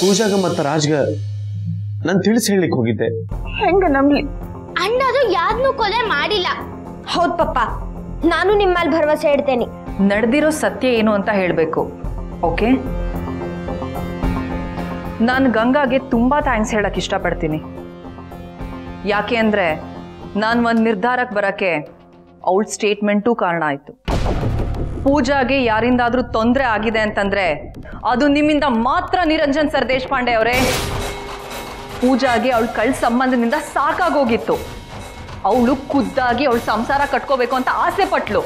ಪೂಜಾಗ ಮತ್ತು ರಾಜ್ಗ ನಾನು ತಿಳಿಸಿ ಹೇಳಲಿಕ್ಕೆ ಹೋಗಿದ್ದೆ ಹೆಂಗ ನಂಬ್ಲಿ ಅಣ್ಣದು ಯಾರನ್ನೂ ಕೊಲೆ ಮಾಡಿಲ್ಲ ಹೌದ್ ಪಪ್ಪ ನಾನು ನಿಮ್ಮ ಮೇಲೆ ಭರವಸೆ ಇಡ್ತೇನೆ ನಡೆದಿರೋ ಸತ್ಯ ಏನು ಅಂತ ಹೇಳಬೇಕು ಓಕೆ ನಾನು ಗಂಗಾಗೆ ತುಂಬ ಥ್ಯಾಂಕ್ಸ್ ಹೇಳಕ್ಕೆ ಇಷ್ಟಪಡ್ತೀನಿ ಯಾಕೆ ಅಂದರೆ ನಾನು ಒಂದು ನಿರ್ಧಾರಕ್ಕೆ ಬರೋಕ್ಕೆ ಅವಳ ಸ್ಟೇಟ್ಮೆಂಟೂ ಕಾರಣ ಆಯಿತು ಪೂಜಾಗೆ ಯಾರಿಂದಾದ್ರೂ ತೊಂದರೆ ಆಗಿದೆ ಅಂತಂದ್ರೆ ಅದು ನಿಮ್ಮಿಂದ ಮಾತ್ರ ನಿರಂಜನ್ ಸರ್ ದೇಶಪಾಂಡೆ ಅವರೇ ಪೂಜಾಗೆ ಅವಳ ಕಳ್ ಸಂಬಂಧದಿಂದ ಸಾಕಾಗೋಗಿತ್ತು ಅವಳು ಖುದ್ದಾಗಿ ಅವಳ ಸಂಸಾರ ಕಟ್ಕೋಬೇಕು ಅಂತ ಆಸೆ ಪಟ್ಲು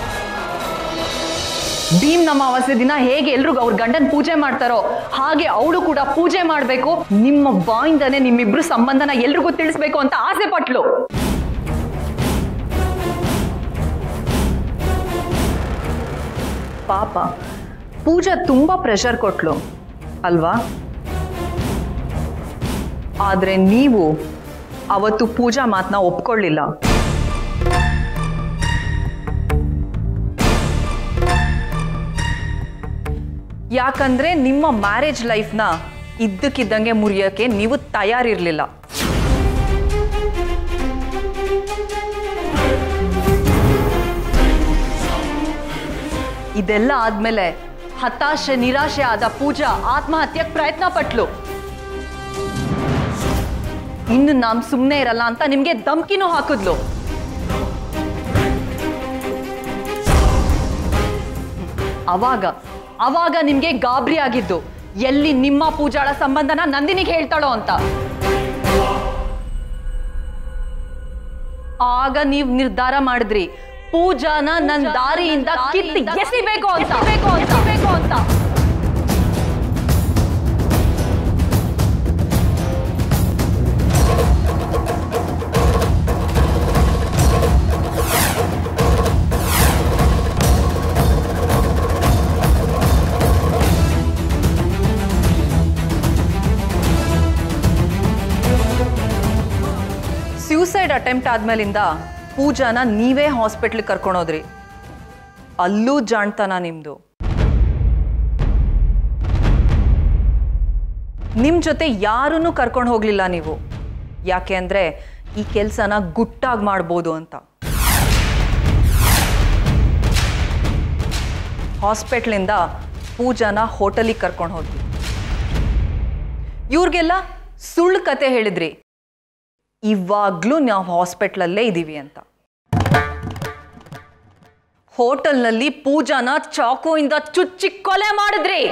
ಭೀಮ್ ಅಮಾವಾಸ್ಯೆ ದಿನ ಹೇಗೆ ಎಲ್ರಿಗೂ ಅವ್ರ ಗಂಡನ್ ಪೂಜೆ ಮಾಡ್ತಾರೋ ಹಾಗೆ ಅವಳು ಕೂಡ ಪೂಜೆ ಮಾಡಬೇಕು ನಿಮ್ಮ ಬಾಯಿಂದನೇ ನಿಮ್ಮಿಬ್ರು ಸಂಬಂಧನ ಎಲ್ರಿಗೂ ತಿಳಿಸ್ಬೇಕು ಅಂತ ಆಸೆ ಪಟ್ಲು ಪಾಪ ಪೂಜಾ ತುಂಬಾ ಪ್ರೆಷರ್ ಕೊಟ್ಲು ಅಲ್ವಾ ಆದ್ರೆ ನೀವು ಅವತ್ತು ಪೂಜಾ ಮಾತನ್ನ ಒಪ್ಕೊಳ್ಳಿಲ್ಲ ಯಾಕಂದ್ರೆ ನಿಮ್ಮ ಮ್ಯಾರೇಜ್ ಲೈಫ್ನ ಇದ್ದಕ್ಕಿದ್ದಂಗೆ ಮುರಿಯೋಕೆ ನೀವು ತಯಾರಿರ್ಲಿಲ್ಲ ಇದೆಲ್ಲ ಆದ್ಮೇಲೆ ಹತಾಶೆ ನಿರಾಶೆ ಆದ ಪೂಜಾ ಆತ್ಮಹತ್ಯೆಗೆ ಪ್ರಯತ್ನ ಪಟ್ಲು ಇನ್ನು ನಾಮ್ ಸುಮ್ಮನೆ ಇರಲ್ಲ ಅಂತ ನಿಮ್ಗೆ ಧಮ್ಕಿನೂ ಹಾಕಿದ್ಲು ಅವಾಗ ಅವಾಗ ನಿಮ್ಗೆ ಗಾಬರಿ ಆಗಿದ್ದು ಎಲ್ಲಿ ನಿಮ್ಮ ಪೂಜಾಳ ಸಂಬಂಧನ ನಂದಿನಿಗೆ ಹೇಳ್ತಾಳೋ ಅಂತ ಆಗ ನೀವ್ ನಿರ್ಧಾರ ಮಾಡಿದ್ರಿ ಪೂಜಾನ ನನ್ ದಾರಿಯಿಂದ ಕಿತ್ತಿ ಎಸಿಬೇಕು ಅಂತ ಎಸಿಬೇಕು ಅಂತ ಸ್ಯೂಸೈಡ್ ಅಟೆಂಪ್ಟ್ ಆದ್ಮೇಲಿಂದ ಪೂಜಾನ ನೀವೇ ಹಾಸ್ಪಿಟ್ಲಿಗೆ ಕರ್ಕೊಂಡೋದ್ರಿ ಅಲ್ಲೂ ಜಾಣ್ತನ ನಿಮ್ದು ನಿಮ್ ಜೊತೆ ಯಾರನ್ನೂ ಕರ್ಕೊಂಡು ಹೋಗ್ಲಿಲ್ಲ ನೀವು ಯಾಕೆ ಅಂದ್ರೆ ಈ ಕೆಲಸನ ಗುಟ್ಟಾಗಿ ಮಾಡ್ಬೋದು ಅಂತ ಹಾಸ್ಪಿಟ್ಲಿಂದ ಪೂಜಾನ ಹೋಟೆಲಿಗೆ ಕರ್ಕೊಂಡು ಹೋದ್ವಿ ಇವ್ರಿಗೆಲ್ಲ ಸುಳ್ಳು ಕತೆ ಹೇಳಿದ್ರಿ ಇವಾಗ್ಲೂ ನಾವು ಹಾಸ್ಪಿಟ್ಲಲ್ಲೇ ಇದ್ದೀವಿ ಅಂತ ಹೋಟೆಲ್ನಲ್ಲಿ ಪೂಜಾನ ಚಾಕುವಿಂದ ಚುಚ್ಚಿ ಕೊಲೆ ಮಾಡಿದ್ರಿ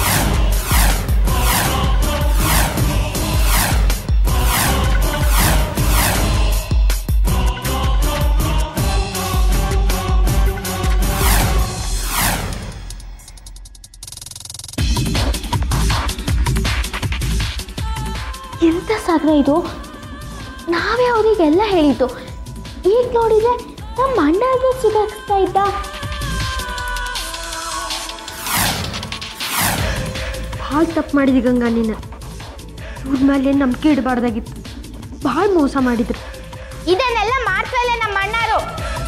ಎಂಥ ಸಾಧನೆ ಇದು ನಾವೇ ಅವರಿಗೆಲ್ಲ ಹೇಳಿದ್ದು ಈಗ ನೋಡಿದ್ರೆ ನಮ್ಮ ಅಣ್ಣಗೆ ಸಿಗಾಕ್ಸ್ತಾ ಇದ್ದ ಭಾಳ ತಪ್ಪು ಮಾಡಿದಿ ಗಂಗಾ ನೀನು ಇವ್ರ ಮೇಲೆ ನಂಬಿಕೆ ಇಡಬಾರ್ದಾಗಿತ್ತು ಭಾಳ ಮೋಸ ಮಾಡಿದ್ರು ಇದನ್ನೆಲ್ಲ ಮಾಡ್ಸಲ್ಲ ನಮ್ಮ ಅಣ್ಣರು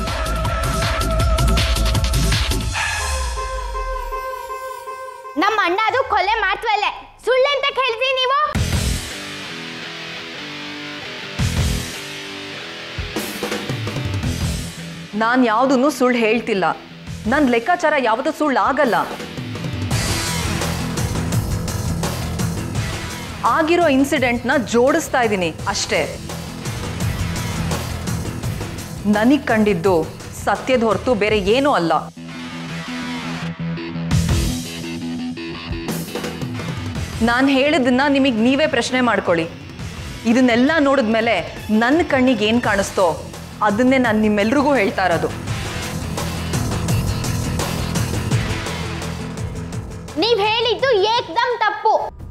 ನಮ್ಮ ಅಣ್ಣ ಅದು ಕೊಲೆ ಮಾಡ್ತವಲ್ಲೇ ಸುಳ್ಳೆಂತ ಕೇಳ್ತೀವಿ ನೀವು ನಾನು ಯಾವುದನ್ನು ಸುಳ್ಳು ಹೇಳ್ತಿಲ್ಲ ನನ್ನ ಲೆಕ್ಕಾಚಾರ ಯಾವುದು ಸುಳ್ಳು ಆಗಲ್ಲ ಆಗಿರೋ ಇನ್ಸಿಡೆಂಟ್ನ ಜೋಡಿಸ್ತಾ ಇದ್ದೀನಿ ಅಷ್ಟೇ ನನಗೆ ಕಂಡಿದ್ದು ಸತ್ಯದ ಹೊರತು ಬೇರೆ ಏನೂ ಅಲ್ಲ ನಾನು ಹೇಳಿದ್ದನ್ನ ನಿಮಗೆ ನೀವೇ ಪ್ರಶ್ನೆ ಮಾಡ್ಕೊಳ್ಳಿ ಇದನ್ನೆಲ್ಲ ನೋಡಿದ್ಮೇಲೆ ನನ್ನ ಕಣ್ಣಿಗೆ ಏನು ಕಾಣಿಸ್ತೋ ಅದನ್ನೇ ನಾನು ನಿಮ್ಮೆಲ್ರಿಗೂ ಹೇಳ್ತಾ ಇರೋದು ನೀವ್ ಹೇಳಿದ್ದು ಏಕ್ದಮ್ ತಪ್ಪು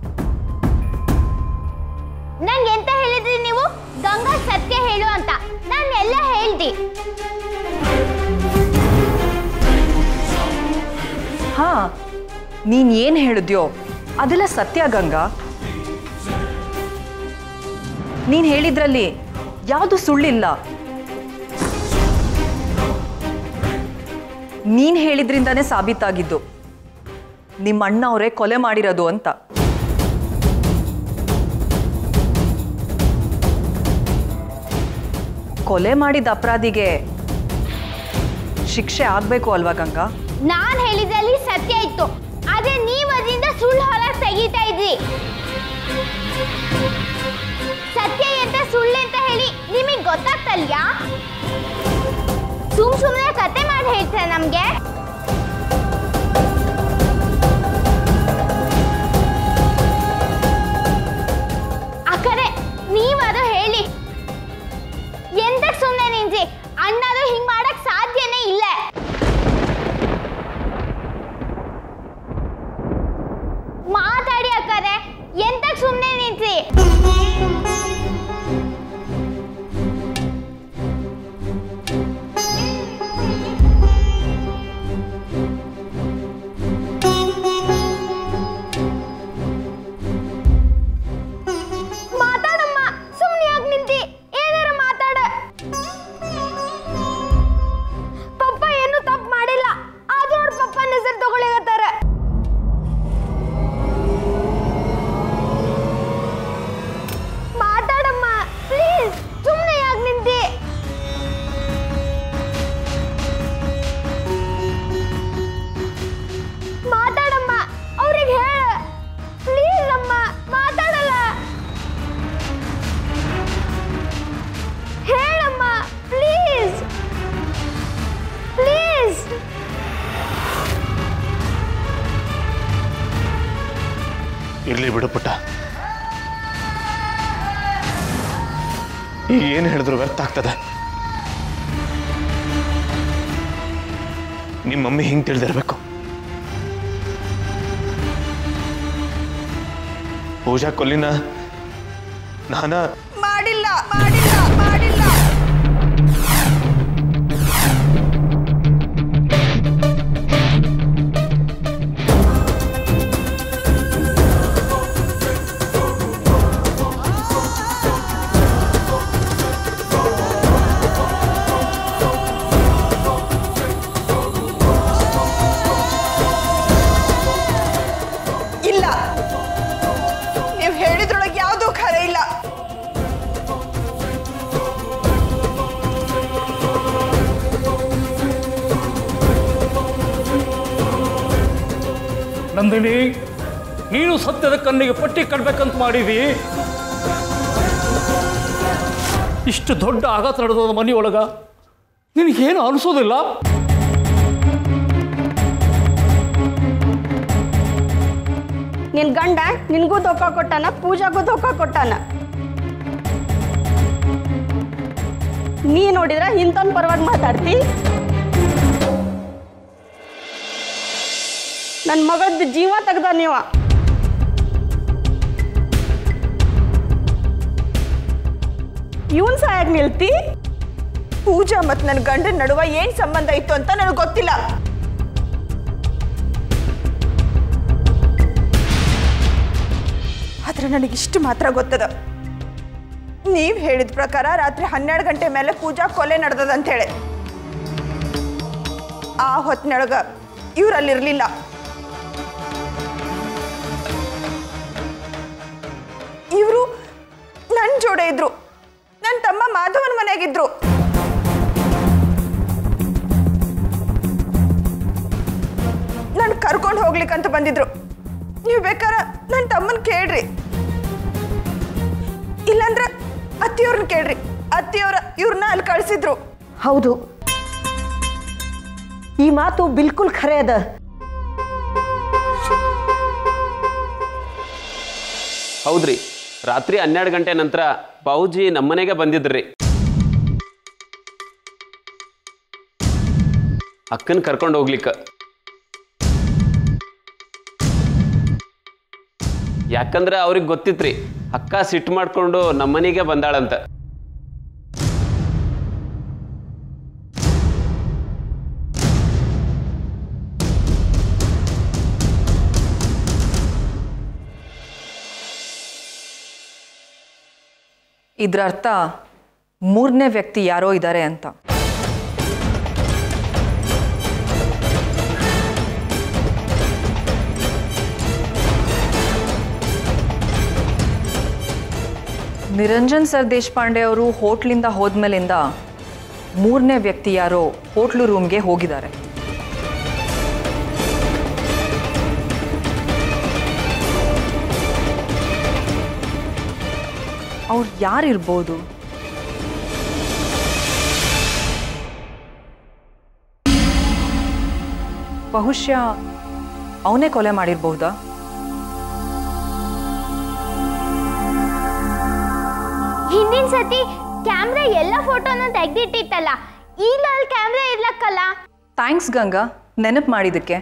ನಂಗೆ ಎಂತ ಹೇಳಿದ್ರಿ ನೀವು ಗಂಗಾ ಸತ್ಯ ಹೇಳು ಅಂತ ನಾನು ಎಲ್ಲ ಹೇಳ್ದಿ ಹಾ ನೀನ್ ಏನ್ ಹೇಳಿದ್ಯೋ ಅದೆಲ್ಲ ಸತ್ಯ ಗಂಗಾ ನೀನ್ ಹೇಳಿದ್ರಲ್ಲಿ ಯಾವುದು ಸುಳ್ಳಿಲ್ಲ ನೀನ್ ಹೇಳಿದ್ರಿಂದಾನೇ ಸಾಬೀತಾಗಿದ್ದು ನಿಮ್ಮ ಅಣ್ಣ ಅವರೇ ಕೊಲೆ ಮಾಡಿರೋದು ಅಂತ ಕೊಲೆ ಮಾಡಿದ ಅಪರಾಧಿಗೆ ಶಿಕ್ಷೆ ಆಗಬೇಕು ಅಲ್ವಾ ಗಂಗಾ ನಾನು ಹೇಳಿದ್ರಲ್ಲಿ ಸತ್ಯ ಇತ್ತು ಆದ್ರೆ ನೀವು ಅದರಿಂದ ಸುಳ್ಳು ಹೊರಗೆ ತೆಗಿತಾ ಇದ್ರಿ ಸತ್ಯ ಎಂತ ಸುಳ್ಳು ಅಂತ ಹೇಳಿ ನಿಮಗೆ ಗೊತ್ತಾಗ್ತಲ್ಯಾ ಸುಮ್ ಸುಮ್ಮನೆ ಕತೆ ಮಾಡಿ ಹೇಳ್ತಾರೆ ನಮ್ಗೆ ಅಕ್ಕರೆ ನೀವದು ಹೇಳಿ ಎಂತಕ್ ಸುಮ್ಮನೆ ನಿಂತಿ ಅಣ್ಣದು ಹಿಂಗ್ ಮಾಡಕ್ ಸಾಧ್ಯನೇ ಇಲ್ಲ ಮಾತಾಡಿ ಅಕ್ಕರೆ ಎಂತಕ್ ಸುಮ್ಮನೆ ನಿಂತಿ ಮಾತಾಡಮ್ಮ ಸುಮ್ಮನೆ ಯಾಕೆ ನಿಂತಿ ಏನಾರ ಮಾತಾಡ ಪಪ್ಪ ಏನು ತಪ್ಪು ಮಾಡಿಲ್ಲ ಆದ್ರೂ ಅವ್ರ ಪಪ್ಪನ ಹೆಸರು ತಗೊಳಿಗತ್ತಾರ ಮಾತಾಡಮ್ಮ ಪ್ಲೀಸ್ ಸುಮ್ಮನೆ ಯಾಕೆ ನಿಂತಿ ಮಾತಾಡಮ್ಮ ಅವ್ರಿಗೆ ಹೇಳ ಪ್ಲೀಸ್ ಅಮ್ಮ ಮಾತಾಡಲ್ಲ ಹೇಳಮ್ಮ ಪ್ಲೀಸ್ ಪ್ಲೀಸ್ ಇರ್ಲಿ ಬಿಡು ಪುಟ್ಟ ಈಗ ಏನು ಹೇಳಿದ್ರು ವ್ಯರ್ಥ ಆಗ್ತದೆ ನಿಮ್ಮ ಮಮ್ಮಿ ಹಿಂಗೆ ತಿಳಿದಿರ್ಬೇಕು ಪೂಜಾ ಕೊಲ್ಲಿನ ನಾನ ಮಾಡಿಲ್ಲ ಮಾಡಿಲ್ಲ ಮಾಡಿಲ್ಲ ಇಲ್ಲ ನೀವು ಹೇಳಿದ್ರೊಳಗೆ ಯಾವುದೂ ಖರೆ ಇಲ್ಲ ನಂದಿನಿ ನೀನು ಸತ್ಯದ ಕಣ್ಣಿಗೆ ಪಟ್ಟಿ ಕಟ್ಬೇಕಂತ ಮಾಡಿದಿ ಇಷ್ಟು ದೊಡ್ಡ ಆಘಾತ ನಡೆದ ಮನೆಯೊಳಗ ನಿನಗೇನು ಅನಿಸೋದಿಲ್ಲ ನಿನ್ ಗಂಡ ನಿನಗೂ ಧೋಕಾ ಕೊಟ್ಟಾನ ಪೂಜಾಗೂ ಧೋಕಾ ಕೊಟ್ಟಾನ ನೀ ನೋಡಿದ್ರ ಇಂಥನ್ ಪರವಾಗಿ ಮಾತಾಡ್ತಿ ನನ್ನ ಮಗದ ಜೀವ ತೆಗ್ದ ನೀವ ಇವನ್ ಸಾಯಾಗ ನಿಲ್ತಿ ಪೂಜಾ ಮತ್ತು ನನ್ನ ಗಂಡನ ನಡುವೆ ಏನು ಸಂಬಂಧ ಇತ್ತು ಅಂತ ನನಗೆ ಗೊತ್ತಿಲ್ಲ ಆದ್ರೆ ನನಗಿಷ್ಟು ಮಾತ್ರ ಗೊತ್ತದ ನೀವು ಹೇಳಿದ ಪ್ರಕಾರ ರಾತ್ರಿ ಹನ್ನೆರಡು ಗಂಟೆ ಮೇಲೆ ಪೂಜಾ ಕೊಲೆ ನಡೆದದ ಅಂತ ಹೇಳಿ ಆ ಹೊತ್ತಿನೊಳಗ ಇವ್ರಲ್ಲಿರ್ಲಿಲ್ಲ ಇವರು ನನ್ನ ಜೋಡೆ ಇದ್ರು ನನ್ನ ತಮ್ಮ ಮಾಧವನ ಮನೆಯಾಗಿದ್ರು ನಾನು ಕರ್ಕೊಂಡು ಹೋಗ್ಲಿಕ್ಕಂತ ಬಂದಿದ್ರು ನೀವು ಬೇಕಾರ ನನ್ನ ತಮ್ಮನ ಕೇಳ್ರಿ ಇಲ್ಲಾಂದ್ರೆ ಅತ್ತಿಯವ್ರನ್ನ ಕೇಳ್ರಿ ಅತ್ತಿಯವ್ರ ಇವ್ರನ್ನ ಅಲ್ಲಿ ಕಳಿಸಿದ್ರು ಹೌದು ಈ ಮಾತು ಬಿಲ್ಕುಲ್ ಖರೆ ಅದ ಹೌದ್ರಿ ರಾತ್ರಿ ಹನ್ನೆರಡು ಗಂಟೆ ನಂತರ ಬಾವುಜಿ ನಮ್ಮನೆಗೆ ಬಂದಿದ್ರಿ ಅಕ್ಕನ ಕರ್ಕೊಂಡು ಹೋಗ್ಲಿಕ್ಕ ಯಾಕಂದ್ರೆ ಅವ್ರಿಗೆ ಗೊತ್ತಿತ್ರಿ ಅಕ್ಕ ಸಿಟ್ಟು ಮಾಡ್ಕೊಂಡು ನಮ್ಮನೆಗೆ ಬಂದಾಳಂತ ಇದ್ರ ಅರ್ಥ ಮೂರನೇ ವ್ಯಕ್ತಿ ಯಾರೋ ಇದ್ದಾರೆ ಅಂತ ನಿರಂಜನ್ ಸರ್ ದೇಶಪಾಂಡೆ ಅವರು ಹೋಟ್ಲಿಂದ ಹೋದ್ಮೇಲಿಂದ ಮೂರನೇ ವ್ಯಕ್ತಿ ಯಾರೋ ಹೋಟ್ಲು ರೂಮ್ಗೆ ಹೋಗಿದ್ದಾರೆ ಅವ್ರು ಯಾರಿರ್ಬೋದು ಬಹುಶಃ ಅವನೇ ಕೊಲೆ ಮಾಡಿರ್ಬಹುದಾ ಹಿಂದಿನ ಸತಿ ಕ್ಯಾಮ್ರಾ ಎಲ್ಲ ಫೋಟೋನ ತೆಗ್ದಿಟ್ಟಿತ್ತಲ್ಲ ಈಗ ಅಲ್ಲಿ ಕ್ಯಾಮ್ರಾ ಇರ್ಲಕ್ಕಲ್ಲ ಥ್ಯಾಂಕ್ಸ್ ಗಂಗಾ ನೆನಪು ಮಾಡಿದ್ದಕ್ಕೆ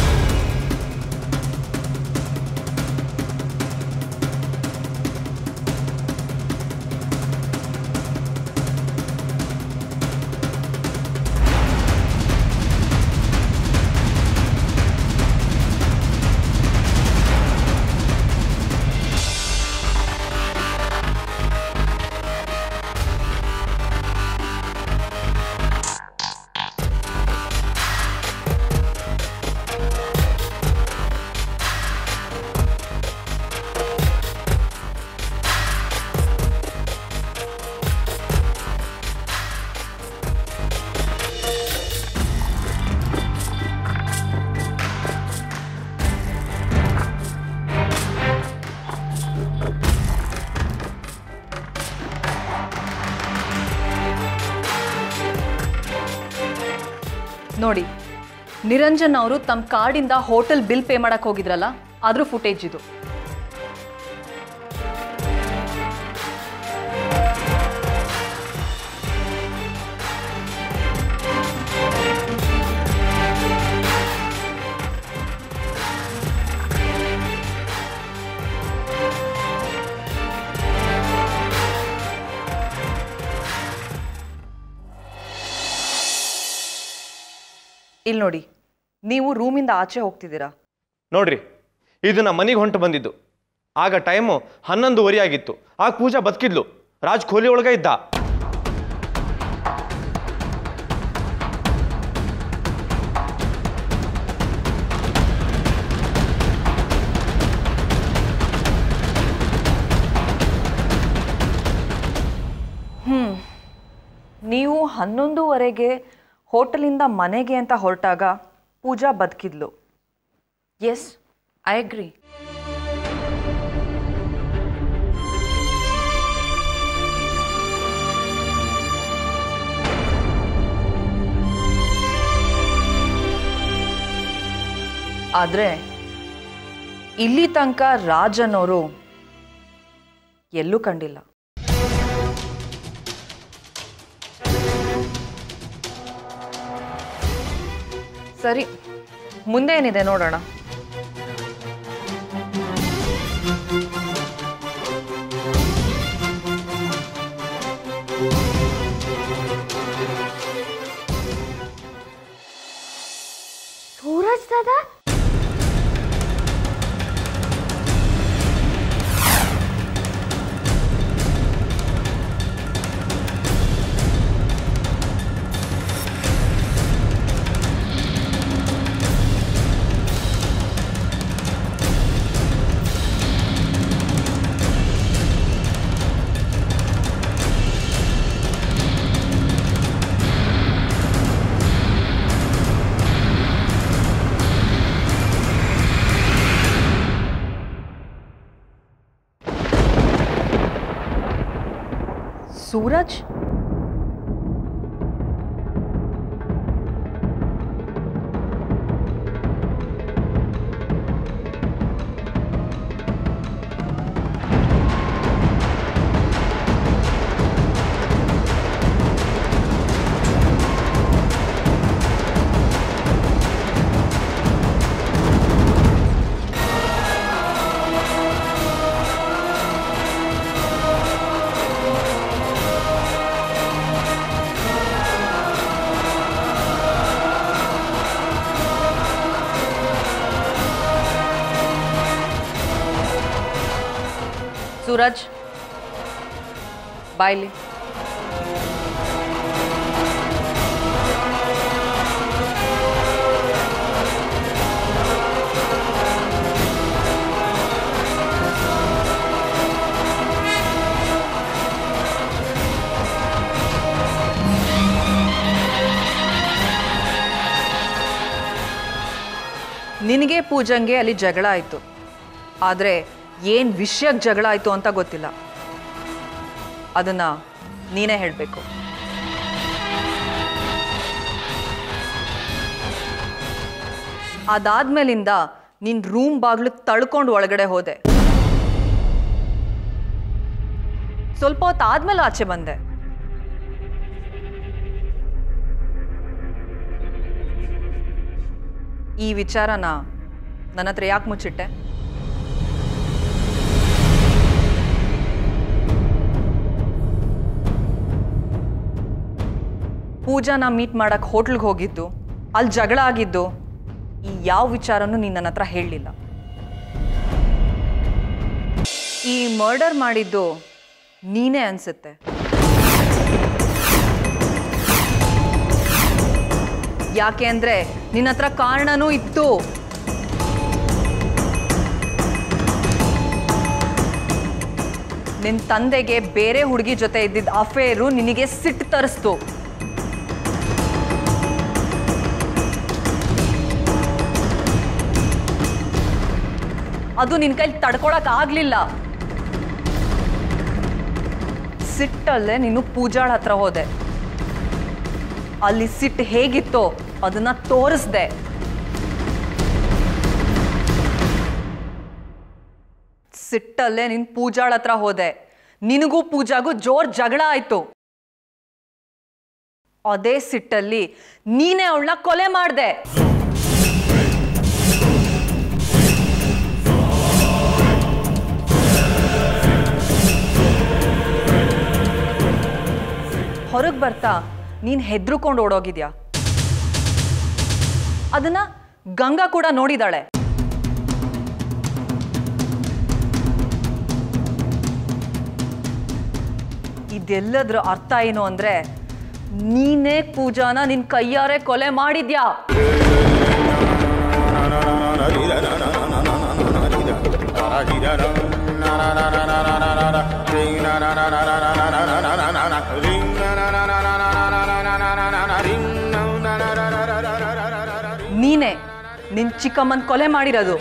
ನೋಡಿ ನಿರಂಜನ್ ಅವರು ತಮ್ಮ ಕಾರ್ಡಿಂದ ಹೋಟೆಲ್ ಬಿಲ್ ಪೇ ಮಾಡಕ್ ಹೋಗಿದ್ರಲ್ಲ ಅದ್ರ ಫುಟೇಜ್ ಇದು ಇಲ್ಲಿ ನೋಡಿ ನೀವು ರೂಮಿಂದ ಆಚೆ ಹೋಗ್ತಿದ್ದೀರಾ ನೋಡ್ರಿ ಇದು ನಮ್ಮ ಮನೆಗೆ ಹೊಂಟು ಬಂದಿದ್ದು ಆಗ ಟೈಮು ಹನ್ನೊಂದುವರೆ ಆಗಿತ್ತು ಆಗ ಪೂಜಾ ಬದುಕಿದ್ಲು ರಾಜ್ ಕೊಹ್ಲಿ ಒಳಗೆ ಇದ್ದ ನೀವು ಹನ್ನೊಂದುವರೆಗೆ ಹೋಟೆಲಿಂದ ಮನೆಗೆ ಅಂತ ಹೊರಟಾಗ ಪೂಜಾ ಬದುಕಿದ್ಲು ಎಸ್ ಐ ಅಗ್ರಿ ಆದರೆ ಇಲ್ಲಿ ತನಕ ರಾಜನ್ ಅವರು ಎಲ್ಲೂ ಕಂಡಿಲ್ಲ ಸರಿ ಮುಂದೆ ಏನಿದೆ ನೋಡೋಣ ಸೂರಜ್ ದಾದಾ ಸೂರಜ್ ಸೂರಜ್ ಬಾಯ್ಲಿ ಆ ನಿನಗೆ ಪೂಜಂಗೆ ಅಲ್ಲಿ ಜಗಳ ಆಯಿತು ಆದರೆ ಏನು ವಿಷಯಕ್ಕೆ ಜಗಳ ಆಯಿತು ಅಂತ ಗೊತ್ತಿಲ್ಲ ಅದನ್ನು ನೀನೇ ಹೇಳಬೇಕು ಅದಾದ್ಮೇಲಿಂದ ನಿನ್ ರೂಮ್ ಬಾಗ್ಲು ತಳ್ಕೊಂಡು ಒಳಗಡೆ ಹೋದೆ ಸ್ವಲ್ಪ ಹೊತ್ತು ಆದ್ಮೇಲೆ ಆಚೆ ಬಂದೆ ಈ ವಿಚಾರನ ನನ್ನ ಹತ್ರ ಯಾಕೆ ಮುಚ್ಚಿಟ್ಟೆ ಪೂಜಾನ ಮೀಟ್ ಮಾಡಕ್ ಹೋಟ್ಲ್ಗೆ ಹೋಗಿದ್ದು ಅಲ್ಲಿ ಜಗಳ ಆಗಿದ್ದು ಈ ಯಾವ ವಿಚಾರನೂ ನೀನು ನನ್ನ ಹತ್ರ ಹೇಳಲಿಲ್ಲ ಈ ಮರ್ಡರ್ ಮಾಡಿದ್ದು ನೀನೇ ಅನ್ಸುತ್ತೆ ಯಾಕೆ ಅಂದ್ರೆ ನಿನ್ನ ಹತ್ರ ಕಾರಣನೂ ಇತ್ತು ನಿನ್ನ ತಂದೆಗೆ ಬೇರೆ ಹುಡುಗಿ ಜೊತೆ ಇದ್ದಿದ್ದ ಅಫೇರು ನಿನಗೆ ಸಿಟ್ಟು ತರಿಸ್ತು ಅದು ನಿನ್ನ ಕೈಲಿ ತಡ್ಕೊಳಕ್ ಆಗ್ಲಿಲ್ಲ ಸಿಟ್ಟಲ್ಲೇ ನೀನು ಪೂಜಾಳ ಹತ್ರ ಹೋದೆ ಅಲ್ಲಿ ಸಿಟ್ಟು ಹೇಗಿತ್ತೋ ಅದನ್ನ ತೋರಿಸ್ದೆ ಸಿಟ್ಟಲ್ಲೇ ನೀನು ಪೂಜಾಳ ಹತ್ರ ಹೋದೆ ನಿನಗೂ ಪೂಜಾಗೂ ಜೋರ್ ಜಗಳ ಆಯ್ತು ಅದೇ ಸಿಟ್ಟಲ್ಲಿ ನೀನೇ ಅವಳನ್ನ ಕೊಲೆ ಮಾಡ್ದೆ ಹೊರಗೆ ಬರ್ತಾ ನೀನು ಹೆದ್ರುಕೊಂಡು ಓಡೋಗಿದ್ಯಾ ಅದನ್ನ ಗಂಗಾ ಕೂಡ ನೋಡಿದಾಳೆ ಇದೆಲ್ಲದ್ರ ಅರ್ಥ ಏನು ಅಂದ್ರೆ ನೀನೇ ಪೂಜಾನ ನಿನ್ ಕೈಯಾರೆ ಕೊಲೆ ಮಾಡಿದ್ಯಾ ನೀನೇ ನಿನ್ ಚಿಕ್ಕಮ್ಮನ್ ಕೊಲೆ ಮಾಡಿರೋದು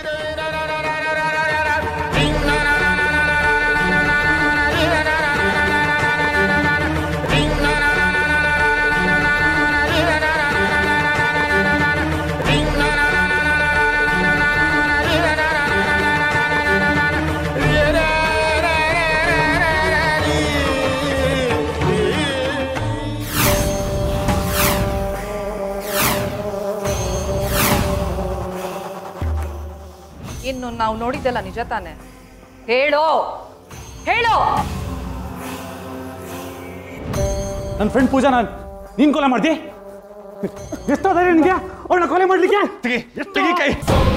ಇನ್ನು ನಾವು ನೋಡಿದ್ದಲ್ಲ ನಿಜ ತಾನೆ ಹೇಳೋ ಹೇಳೋ ನನ್ನ ಫ್ರೆಂಡ್ ಪೂಜಾ ನಾನು ನೀನು ಕೊಲೆ ಮಾಡ್ದಿ ಎಷ್ಟೋ ಧೈರ್ಯ ನಿನಗೆ ಅವಳನ್ನ ಕೊಲೆ ಮಾಡ್ಲಿಕ್ಕೆ ತೆಗಿ ತೆಗಿ ಕೈ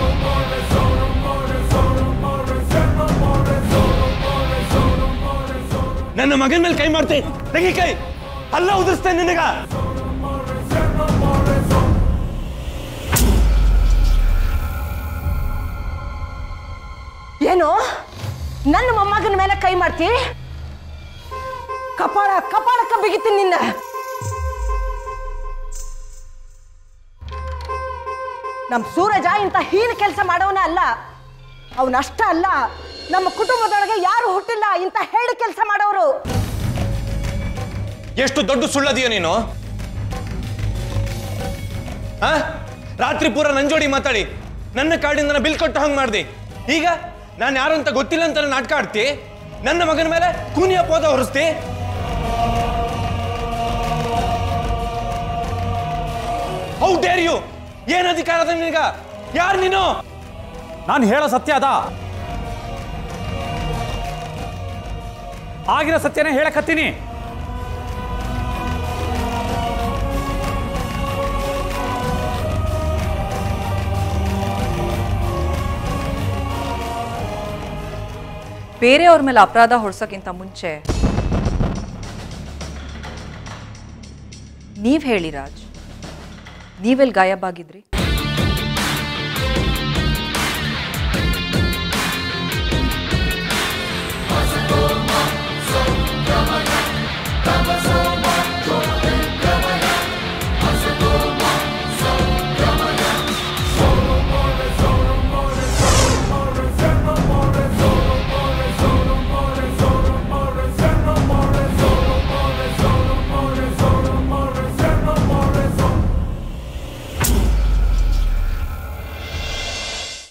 ನನ್ನ ಮಗನ ಮೇಲೆ ಕೈ ಮಾಡ್ತಿ ತೆಗಿ ಕೈ ಅಲ್ಲ ಉದಿಸ್ತೇನೆ ನಿನಗ ಏನು ನನ್ನ ಮೊಮ್ಮಗನ ಮೇಲೆ ಕೈ ಮಾಡ್ತಿ ಕಪಾಳ ಕಪಾಳಕ್ಕ ಬಿಗಿತೀನಿ ನಿನ್ನ ನಮ್ಮ ಸೂರಜ ಇಂಥ ಹೀನ ಕೆಲಸ ಮಾಡೋನ ಅಲ್ಲ ಅವನಷ್ಟ ಅಲ್ಲ ನಮ್ಮ ಕುಟುಂಬದೊಳಗೆ ಯಾರು ಹುಟ್ಟಿಲ್ಲ ಇಂಥ ಹೇಳಿ ಕೆಲಸ ಮಾಡೋರು ಎಷ್ಟು ದೊಡ್ಡ ಸುಳ್ಳದಿಯ ನೀನು ಆ? ರಾತ್ರಿ ಪೂರ ನನ್ ಜೋಡಿ ಮಾತಾಡಿ ನನ್ನ ಕಾರ್ಡಿಂದ ನನ್ನ ಬಿಲ್ ಕೊಟ್ಟು ಹಂಗ್ ಮಾಡ್ದಿ ಈಗ ನಾನು ಯಾರು ಅಂತ ಗೊತ್ತಿಲ್ಲ ಅಂತ ನಾಟಕ ಆಡ್ತಿ ನನ್ನ ಮಗನ ಮೇಲೆ ಕೂನಿಯ ಪೋದ ಹೊರಿಸ್ತಿ ಹೌ ಡೇರ್ ಯು ಏನ್ ಅಧಿಕಾರ ಅದ ನಿನಗ ಯಾರು ನೀನು ನಾನು ಹೇಳೋ ಸತ್ಯ ಅದ ಆಗಿರೋ ಸತ್ಯನೇ ಹೇಳಕತ್ತೀನಿ ಬೇರೆಯವ್ರ ಮೇಲೆ ಅಪರಾಧ ಹೊಡ್ಸೋಕ್ಕಿಂತ ಮುಂಚೆ ನೀವ್ ಹೇಳಿ ರಾಜ್ ನೀವೆಲ್ಲಿ ಗಾಯಬಾಗಿದ್ರಿ